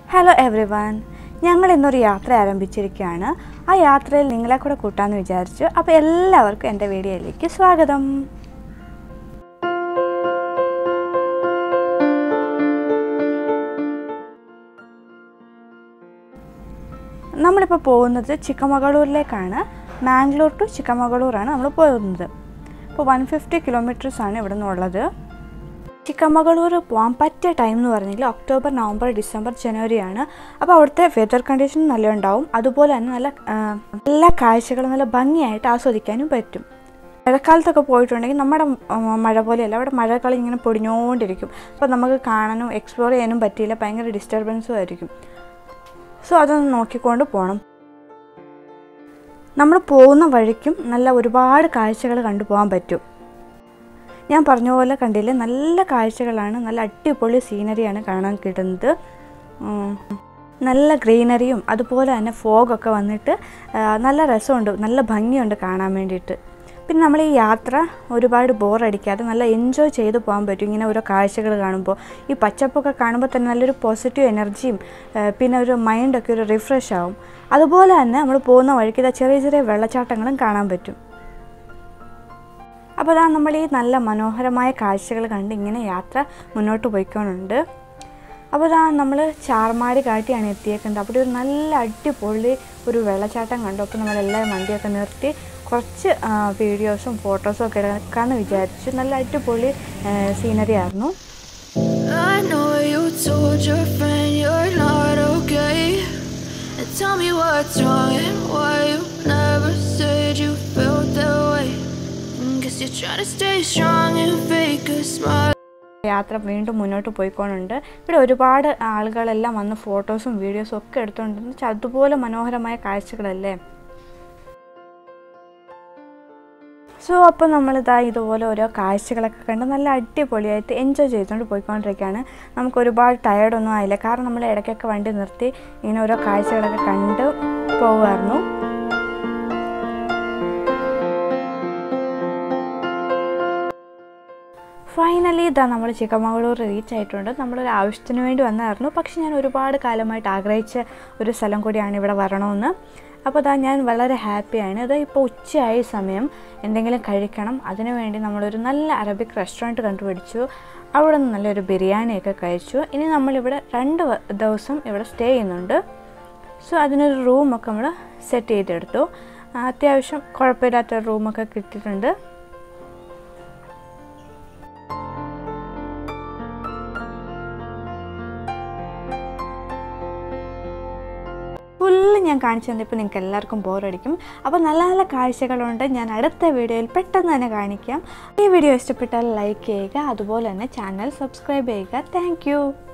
Hello every one ഞങ്ങൾ ഇന്നൊരു യാത്ര ആരംഭിച്ചിരിക്കുകയാണ് ആ യാത്രയിൽ നിങ്ങളെ കൂടെ കൂട്ടാമെന്ന് വിചാരിച്ചു അപ്പോൾ എല്ലാവർക്കും എൻ്റെ വീഡിയോയിലേക്ക് സ്വാഗതം നമ്മളിപ്പോൾ പോകുന്നത് ചിക്കമകളൂരിലേക്കാണ് മാംഗ്ലൂർ ടു ചിക്കമകളൂറാണ് നമ്മൾ പോകുന്നത് ഇപ്പോൾ വൺ ഫിഫ്റ്റി കിലോമീറ്റേഴ്സാണ് ഇവിടെ നിന്നുള്ളത് ചിക്കമകളൂർ പോകാൻ പറ്റിയ ടൈം എന്ന് പറഞ്ഞെങ്കിൽ ഒക്ടോബർ നവംബർ ഡിസംബർ ജനുവരിയാണ് അപ്പോൾ അവിടുത്തെ വെതർ കണ്ടീഷൻ നല്ല ഉണ്ടാവും അതുപോലെ തന്നെ നല്ല ആ, നല്ല കാഴ്ചകൾ നല്ല ഭംഗിയായിട്ട് ആസ്വദിക്കാനും പറ്റും മഴക്കാലത്തൊക്കെ പോയിട്ടുണ്ടെങ്കിൽ നമ്മുടെ ആ, മഴ പോലെയല്ല അവിടെ മഴകൾ ഇങ്ങനെ പൊടിഞ്ഞുകൊണ്ടിരിക്കും അപ്പോൾ നമുക്ക് കാണാനും എക്സ്പ്ലോർ ചെയ്യാനും പറ്റിയില്ല ഭയങ്കര ഡിസ്റ്റർബൻസും ആയിരിക്കും സോ അതൊന്ന് നോക്കിക്കൊണ്ട് പോകണം നമ്മൾ പോകുന്ന വഴിക്കും നല്ല ഒരുപാട് കാഴ്ചകൾ കണ്ടുപോകാൻ പറ്റും ഞാൻ പറഞ്ഞ പോലെ കണ്ടില്ലേ നല്ല കാഴ്ചകളാണ് നല്ല അടിപൊളി സീനറിയാണ് കാണാൻ കിട്ടുന്നത് ഉം. നല്ല ഗ്രീനറിയും അതുപോലെ തന്നെ ഫോഗൊക്കെ വന്നിട്ട് ആ, നല്ല രസമുണ്ട് നല്ല ഭംഗിയുണ്ട് കാണാൻ വേണ്ടിയിട്ട് പിന്നെ നമ്മൾ ഈ യാത്ര ഒരുപാട് ബോറടിക്കാതെ നല്ല എൻജോയ് ചെയ്ത് പോകാൻ പറ്റും ഇങ്ങനെ ഓരോ കാഴ്ചകൾ കാണുമ്പോൾ ഈ പച്ചപ്പൊക്കെ കാണുമ്പോൾ തന്നെ നല്ലൊരു പോസിറ്റീവ് എനർജിയും ആ, പിന്നെ ഒരു മൈൻഡൊക്കെ ഒരു റിഫ്രഷ് ആവും അതുപോലെ തന്നെ നമ്മൾ പോകുന്ന വഴിക്ക് ഇതാ ചെറിയ ചെറിയ വെള്ളച്ചാട്ടങ്ങളും കാണാൻ പറ്റും അപ്പോൾ അതാ നമ്മൾ ഈ നല്ല മനോഹരമായ കാഴ്ചകൾ കണ്ട് ഇങ്ങനെ യാത്ര മുന്നോട്ട് പോയിക്കൊണ്ടുണ്ട് അപ്പോൾ അതാ നമ്മൾ ചാർമാടി കാട്ടിയാണ് എത്തിയേക്കുന്നത് അവിടെ ഒരു നല്ല അടിപൊളി ഒരു വെള്ളച്ചാട്ടം കണ്ടു അപ്പോൾ നമ്മളെല്ലാവരും വണ്ടിയൊക്കെ നിർത്തി കുറച്ച് ആ, വീഡിയോസും ഫോട്ടോസും ഒക്കെ എടുക്കാമെന്ന് വിചാരിച്ചു നല്ല അടിപൊളി സീനറി ആയിരുന്നു I know you told your friend you're not okay. And tell me what's wrong and why you never said you felt that way. Mm, Guess you're trying to stay strong and fake a smile. യാത്ര വീണ്ടും മുന്നോട്ട് പോയിക്കൊണ്ടുണ്ട് ഇവിടെ ഒരുപാട് ആളുകളെല്ലാം വന്ന് ഫോട്ടോസും വീഡിയോസും ഒക്കെ എടുത്തുകൊണ്ടിരുന്നു വെച്ചാൽ അതുപോലെ മനോഹരമായ കാഴ്ചകളല്ലേ സോ അപ്പോൾ നമ്മളിതാ ഇതുപോലെ ഓരോ കാഴ്ചകളൊക്കെ കണ്ട് നല്ല അടിപൊളിയായിട്ട് എൻജോയ് ചെയ്തുകൊണ്ട് പോയിക്കൊണ്ടിരിക്കുകയാണ് നമുക്ക് ഒരുപാട് ടയേർഡൊന്നും ആയില്ല കാരണം നമ്മൾ ഇടയ്ക്കൊക്കെ വണ്ടി നിർത്തി ഇങ്ങനെ ഓരോ കാഴ്ചകളൊക്കെ കണ്ട് പോകുമായിരുന്നു ഫൈനലി ഇതാ നമ്മൾ ചിക്കമംഗളൂർ റീച്ച് ആയിട്ടുണ്ട് നമ്മളൊരു ആവശ്യത്തിന് വേണ്ടി വന്നായിരുന്നു പക്ഷെ ഞാൻ ഒരുപാട് കാലമായിട്ട് ആഗ്രഹിച്ച ഒരു സ്ഥലം കൂടിയാണ് ഇവിടെ വരണമെന്ന് അപ്പോൾ അതാ ഞാൻ വളരെ ഹാപ്പിയാണ് ഇത് ഇപ്പോൾ ഉച്ചയായ സമയം എന്തെങ്കിലും കഴിക്കണം അതിനു വേണ്ടി നമ്മളൊരു നല്ല അറബിക് റെസ്റ്റോറൻറ്റ് കണ്ടുപിടിച്ചു അവിടെ നിന്ന് നല്ലൊരു ബിരിയാണിയൊക്കെ കഴിച്ചു ഇനി നമ്മളിവിടെ രണ്ട് വ- ദിവസം ഇവിടെ സ്റ്റേ ചെയ്യുന്നുണ്ട് സോ അതിനൊരു റൂമൊക്കെ നമ്മൾ സെറ്റ് ചെയ്തെടുത്തു ആ, അത്യാവശ്യം കുഴപ്പമില്ലാത്ത റൂമൊക്കെ കിട്ടിയിട്ടുണ്ട് ഫുള്ള് ഞാൻ കാണിച്ചു തന്നപ്പോൾ നിങ്ങൾക്ക് എല്ലാവർക്കും ബോറടിക്കും അപ്പോൾ നല്ല നല്ല കാഴ്ചകളുണ്ട് ഞാൻ അടുത്ത വീഡിയോയിൽ പെട്ടെന്ന് തന്നെ കാണിക്കാം ഈ വീഡിയോ ഇഷ്ടപ്പെട്ടാൽ ലൈക്ക് ചെയ്യുക അതുപോലെ തന്നെ ചാനൽ സബ്സ്ക്രൈബ് ചെയ്യുക താങ്ക്